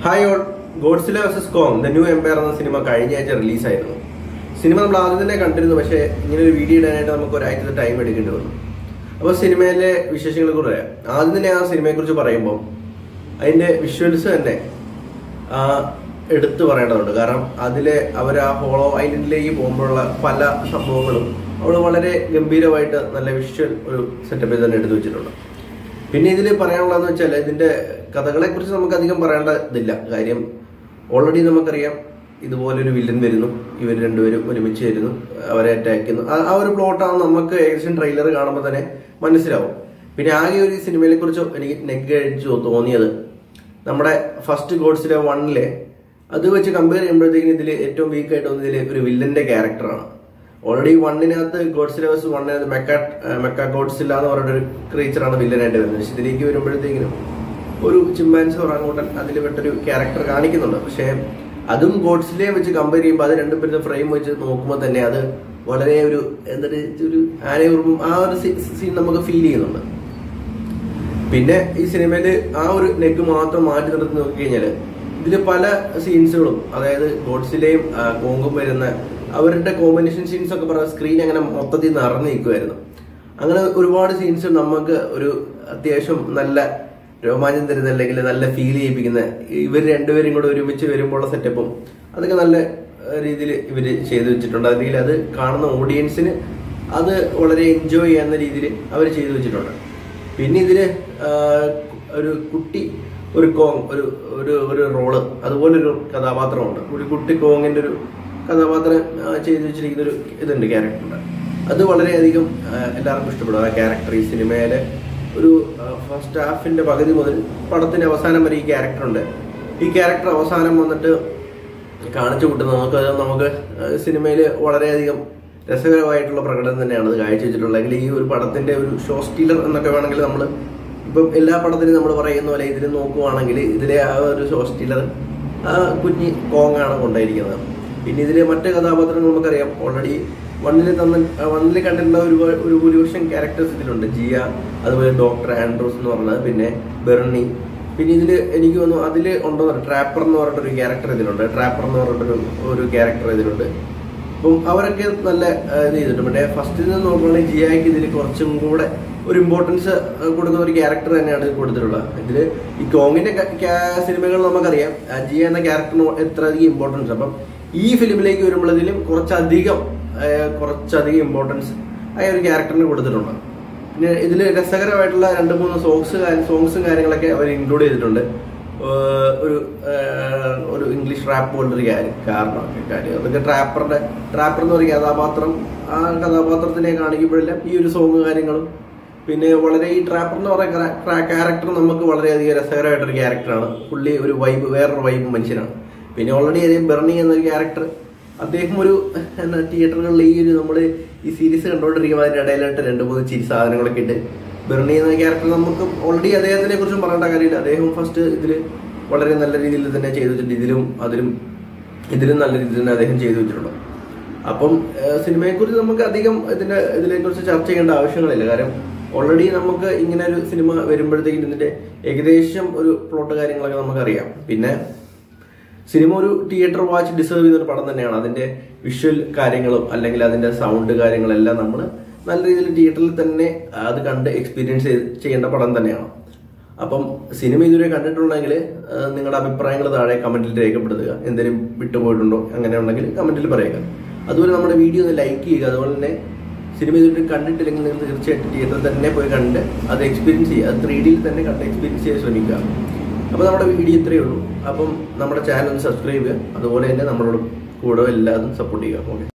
hi all Godzilla versus Kong The New Empire എന്ന സിനിമ കഴിഞ്ഞ ആഴ്ച റിലീസായിരുന്നു സിനിമ നമ്മൾ ആദ്യം തന്നെ കണ്ടിരുന്നു പക്ഷേ ഇങ്ങനെ ഒരു വീഡിയോ ഇടാനായിട്ട് നമുക്ക് ഒരാഴ്ചത്തെ ടൈം എടുക്കേണ്ടി വന്നു അപ്പോൾ സിനിമയിലെ വിശേഷങ്ങളെ കുറിച്ച് പറയാം ആദ്യം തന്നെ ആ സിനിമയെക്കുറിച്ച് പറയുമ്പോൾ അതിൻ്റെ വിഷ്വൽസ് തന്നെ ആ, എടുത്തു പറയേണ്ടതുണ്ട് കാരണം അതിലെ അവർ ആ ഹോളോ ഐലൻഡിലേക്ക് പോകുമ്പോഴുള്ള പല സംഭവങ്ങളും അവൾ വളരെ ഗംഭീരമായിട്ട് നല്ല വിഷ്വൽ ഒരു സെറ്റപ്പിൽ തന്നെ എടുത്തു വെച്ചിട്ടുണ്ട് പിന്നെ ഇതിൽ പറയാനുള്ളതെന്ന് വെച്ചാൽ ഇതിന്റെ കഥകളെ കുറിച്ച് നമുക്ക് അധികം പറയേണ്ടതില്ല കാര്യം ഓൾറെഡി നമുക്കറിയാം ഇതുപോലൊരു വില്ലൻ വരുന്നു ഇവർ രണ്ടുപേരും ഒരുമിച്ച് വരുന്നു അവരെ അറ്റാക്ക് ചെയ്യുന്നു ആ- ആ ഒരു പ്ലോട്ടാണ് നമുക്ക് ഏകദേശം ട്രെയിലർ കാണുമ്പോൾ തന്നെ മനസ്സിലാവും പിന്നെ ആകെ ഒരു സിനിമയെ കുറിച്ച് എനിക്ക് നെഗ് അടിച്ചു തോന്നിയത് നമ്മുടെ ഫസ്റ്റ് ഗോഡ്സിലെ വണ്ണിലെ അത് വെച്ച് കമ്പയർ ചെയ്യുമ്പോഴത്തേക്കും ഇതിൽ ഏറ്റവും വീക്ക് ആയിട്ട് വന്നതിൽ ഒരു വില്ലന്റെ ക്യാരക്ടറാണ് ഓൾറെഡി വണ്ണിനകത്ത് ഗോഡ്സിലെ വെച്ച് വണ്ണിനകത്ത് മെക്ക മെക്ക ഗോഡ്സില്ല എന്ന് പറഞ്ഞൊരു ക്രീച്ചറാണ് വില്ലനായിട്ട് വരുന്നത് പക്ഷെ ഇതിലേക്ക് വരുമ്പോഴത്തേക്കിനും ഒരു ചിമ്പാൻസ് ഒറാങ്ങൂട്ടൻ അതിൽ പെട്ടൊരു ക്യാരക്ടർ കാണിക്കുന്നുണ്ട് പക്ഷേ അതും ഗോഡ്സിലെ വെച്ച് കമ്പയർ ചെയ്യുമ്പോൾ അത് രണ്ടും പേരുടെ ഫ്രെയിം വെച്ച് നോക്കുമ്പോൾ തന്നെ അത് വളരെ ഒരു എന്താ ഒരു ആനയുറുമ്പും ആ ഒരു സീൻ നമുക്ക് ഫീൽ ചെയ്യുന്നുണ്ട് പിന്നെ ഈ സിനിമയിൽ ആ ഒരു നെഗ് മാത്രം മാറ്റി നിർത്തി നോക്കിക്കഴിഞ്ഞാല് ഇതില് പല സീൻസുകളും അതായത് ഗോഡ്സിലെയും ആ, കോങ്കും വരുന്ന അവരുടെ കോമ്പിനേഷൻ സീൻസ് ഒക്കെ പറഞ്ഞ സ്ക്രീൻ അങ്ങനെ മൊത്തത്തിൽ നിറഞ്ഞു നിൽക്കുമായിരുന്നു അങ്ങനെ ഒരുപാട് സീൻസ് നമുക്ക് ഒരു അത്യാവശ്യം നല്ല രോമാഞ്ചം തരുന്ന അല്ലെങ്കിൽ നല്ല ഫീൽ ചെയ്യിപ്പിക്കുന്ന ഇവർ രണ്ടുപേരും കൂടെ ഒരുമിച്ച് വരുമ്പോഴുള്ള സെറ്റപ്പും അതൊക്കെ നല്ല രീതിയിൽ ഇവർ ചെയ്തു വെച്ചിട്ടുണ്ട് അല്ലെങ്കിൽ അത് കാണുന്ന ഓഡിയൻസിന് അത് വളരെ എൻജോയ് ചെയ്യുന്ന രീതിയിൽ അവർ ചെയ്തു വെച്ചിട്ടുണ്ട് പിന്നെ ഇതില് ആ, ഒരു കുട്ടി ഒരു കോങ് ഒരു ഒരു ഒരു റോള് അതുപോലൊരു കഥാപാത്രമുണ്ട് ഒരു കുട്ടി കോങ്ങിന്റെ ഒരു കഥാപാത്രം ആ, ചെയ്തു വെച്ചിരിക്കുന്ന ഒരു ഇതുണ്ട് ക്യാരക്ടറുണ്ട് അത് വളരെയധികം ആ, എല്ലാവർക്കും ഇഷ്ടപ്പെടും ആ ക്യാരക്ടർ ഈ സിനിമയിലെ ഒരു ഫസ്റ്റ് ഹാഫിന്റെ പകുതി മുതൽ പടത്തിന്റെ അവസാനം വരെ ഈ ക്യാരക്ടറുണ്ട് ഈ ക്യാരക്ടർ അവസാനം വന്നിട്ട് കാണിച്ചു കൂട്ടുന്നത് നമുക്ക് അത് നമുക്ക് സിനിമയിൽ വളരെയധികം രസകരമായിട്ടുള്ള പ്രകടനം തന്നെയാണ് അത് കാഴ്ചവെച്ചിട്ടുള്ളത് അല്ലെങ്കിൽ ഈ ഒരു പടത്തിന്റെ ഒരു ഷോ സ്റ്റീലർ എന്നൊക്കെ വേണമെങ്കിൽ നമ്മൾ ഇപ്പം എല്ലാ പടത്തിലും നമ്മൾ പറയുന്ന പോലെ ഇതിൽ നോക്കുവാണെങ്കിൽ ഇതിലെ ആ ഒരു ഷോ സ്റ്റീലർ ആ കുഞ്ഞി കോങ് ആണ് കൊണ്ടായിരിക്കുന്നത് പിന്നെ ഇതിലെ മറ്റ് കഥാപാത്രങ്ങൾ നമുക്കറിയാം ഓൾറെഡി വണ്ണിൽ തന്ന വണ്ണിൽ കണ്ടിട്ടുള്ള ഒരു ഒരു ഭൂരിപക്ഷം ക്യാരക്ടേഴ്സ് ഇതിലുണ്ട് ജിയ അതുപോലെ ഡോക്ടർ ആൻഡ്രൂസ് എന്ന് പറഞ്ഞത് പിന്നെ ബെർണി പിന്നെ ഇതിൽ എനിക്ക് തോന്നുന്നു അതിൽ ഉണ്ടോ ട്രാപ്പർ എന്ന് പറഞ്ഞിട്ടൊരു ക്യാരക്ടർ ഇതിലുണ്ട് ട്രാപ്പർ എന്ന് പറഞ്ഞിട്ടൊരു ഒരു ക്യാരക്ടർ ഇതിലുണ്ട് അപ്പം അവരൊക്കെ നല്ല ആ, ഇത് ചെയ്തിട്ടുണ്ട് പിന്നെ ഫസ്റ്റിൽ നിന്ന് നോക്കുകയാണെങ്കിൽ ജിയാക്ക് ഇതിൽ കുറച്ചും കൂടെ ഒരു ഇമ്പോർട്ടൻസ് കൊടുക്കുന്ന ഒരു ക്യാരക്ടർ തന്നെയാണ് ഇത് കൊടുത്തിട്ടുള്ളത് ഇതിൽ ഈ കോങ്ങിന്റെ സിനിമകൾ നമുക്കറിയാം ആ, ജിയ എന്ന ക്യാരക്ടറിന് എത്ര അധികം ഇമ്പോർട്ടൻസ് അപ്പം ഈ ഫിലിമിലേക്ക് വരുമ്പോൾ ഇതിലും കുറച്ചധികം ആ, കുറച്ചധികം ഇമ്പോർട്ടൻസ് ആ ഒരു ക്യാരക്ടറിന് കൊടുത്തിട്ടുണ്ട് പിന്നെ ഇതിൽ രസകരമായിട്ടുള്ള രണ്ട് മൂന്ന് സോങ്സ് സോങ്സും കാര്യങ്ങളൊക്കെ അവർ ഇൻക്ലൂഡ് ചെയ്തിട്ടുണ്ട് ഏഹ് ഒരു ഏഹ് ഒരു ഇംഗ്ലീഷ് റാപ്പ് പോലൊരു കാര്യം കാരണം കാര്യം അതൊക്കെ ട്രാപ്പറിന്റെ ട്രാപ്പർ എന്ന് പറയുന്ന കഥാപാത്രം ആ കഥാപാത്രത്തിനെ കാണിക്കുമ്പോഴെല്ലാം ഈ ഒരു സോങ് കാര്യങ്ങളും പിന്നെ വളരെ ഈ ട്രാപ്പർ എന്ന് പറയുന്ന ക്യാരക്ടർ നമുക്ക് വളരെയധികം രസകരമായിട്ടൊരു ക്യാരക്ടറാണ് പുള്ളി ഒരു വൈബ് വേറൊരു വൈബ് മനുഷ്യനാണ് പിന്നെ ഓൾറെഡി അതേ ബെർണി എന്നൊരു ക്യാരക്ടർ അദ്ദേഹം ഒരു എന്നാ തിയേറ്ററുകളിൽ ഈ ഒരു നമ്മൾ ഈ സീരീസ് കണ്ടുകൊണ്ടിരിക്കുമ്പോൾ അതിന്റെ ഇടയിലായിട്ട് രണ്ട് മൂന്ന് ചിരി സാധനങ്ങളൊക്കെ ഇട്ട് ബെർണി എന്ന ക്യാരക്ടർ നമുക്ക് ഓൾറെഡി അദ്ദേഹത്തിനെ കുറിച്ചും പറയേണ്ട കാര്യമില്ല അദ്ദേഹം ഫസ്റ്റ് ഇതിൽ വളരെ നല്ല രീതിയിൽ തന്നെ ചെയ്തു വെച്ചിട്ടുണ്ട് ഇതിലും അതിലും ഇതിലും നല്ല രീതിയിൽ തന്നെ അദ്ദേഹം ചെയ്തു വെച്ചിട്ടുണ്ട് അപ്പം സിനിമയെ കുറിച്ച് നമുക്ക് അധികം ഇതിന്റെ ഇതിനെ കുറിച്ച് ചർച്ച ചെയ്യേണ്ട ആവശ്യങ്ങളില്ല കാരണം ഓൾറെഡി നമുക്ക് ഇങ്ങനെ ഒരു സിനിമ വരുമ്പോഴത്തേക്കും ഇതിന്റെ ഏകദേശം ഒരു പ്ലോട്ട് കാര്യങ്ങളൊക്കെ നമുക്കറിയാം പിന്നെ സിനിമ ഒരു തിയേറ്റർ വാച്ച് ഡിസേർവ് ചെയ്യുന്ന ഒരു പടം തന്നെയാണ് അതിന്റെ വിഷ്വൽ കാര്യങ്ങളും അല്ലെങ്കിൽ അതിന്റെ സൗണ്ട് കാര്യങ്ങളെല്ലാം നമ്മൾ നല്ല രീതിയിൽ തിയേറ്ററിൽ തന്നെ അത് കണ്ട് എക്സ്പീരിയൻസ് ചെയ്യേണ്ട പടം തന്നെയാണ് അപ്പം സിനിമ ഇതുവരെ കണ്ടിട്ടുണ്ടെങ്കിൽ നിങ്ങളുടെ അഭിപ്രായങ്ങൾ താഴെ കമന്റിൽ രേഖപ്പെടുത്തുക എന്തെങ്കിലും വിട്ടുപോയിട്ടുണ്ടോ അങ്ങനെ ഉണ്ടെങ്കിൽ കമന്റിൽ പറയുക അതുപോലെ നമ്മുടെ വീഡിയോ ഒന്ന് ലൈക്ക് ചെയ്യുക അതുപോലെ തന്നെ സിനിമ ഇതുവരെ കണ്ടിട്ടില്ലെങ്കിൽ നിങ്ങൾ തീർച്ചയായിട്ടും തിയേറ്ററിൽ തന്നെ പോയി കണ്ട് അത് എക്സ്പീരിയൻസ് ചെയ്യുക അത് ത്രീ ഡിയിൽ തന്നെ കണ്ട് എക്സ്പീരിയൻസ് ചെയ്യാൻ ശ്രമിക്കുക അപ്പോൾ നമ്മുടെ വീഡിയോ ഇത്രയേ ഉള്ളൂ അപ്പം നമ്മുടെ ചാനൽ ഒന്ന് സബ്സ്ക്രൈബ് ചെയ്യുക അതുപോലെ തന്നെ നമ്മളോട് കൂടെ എല്ലാതും സപ്പോർട്ട് ചെയ്യുക ഓക്കെ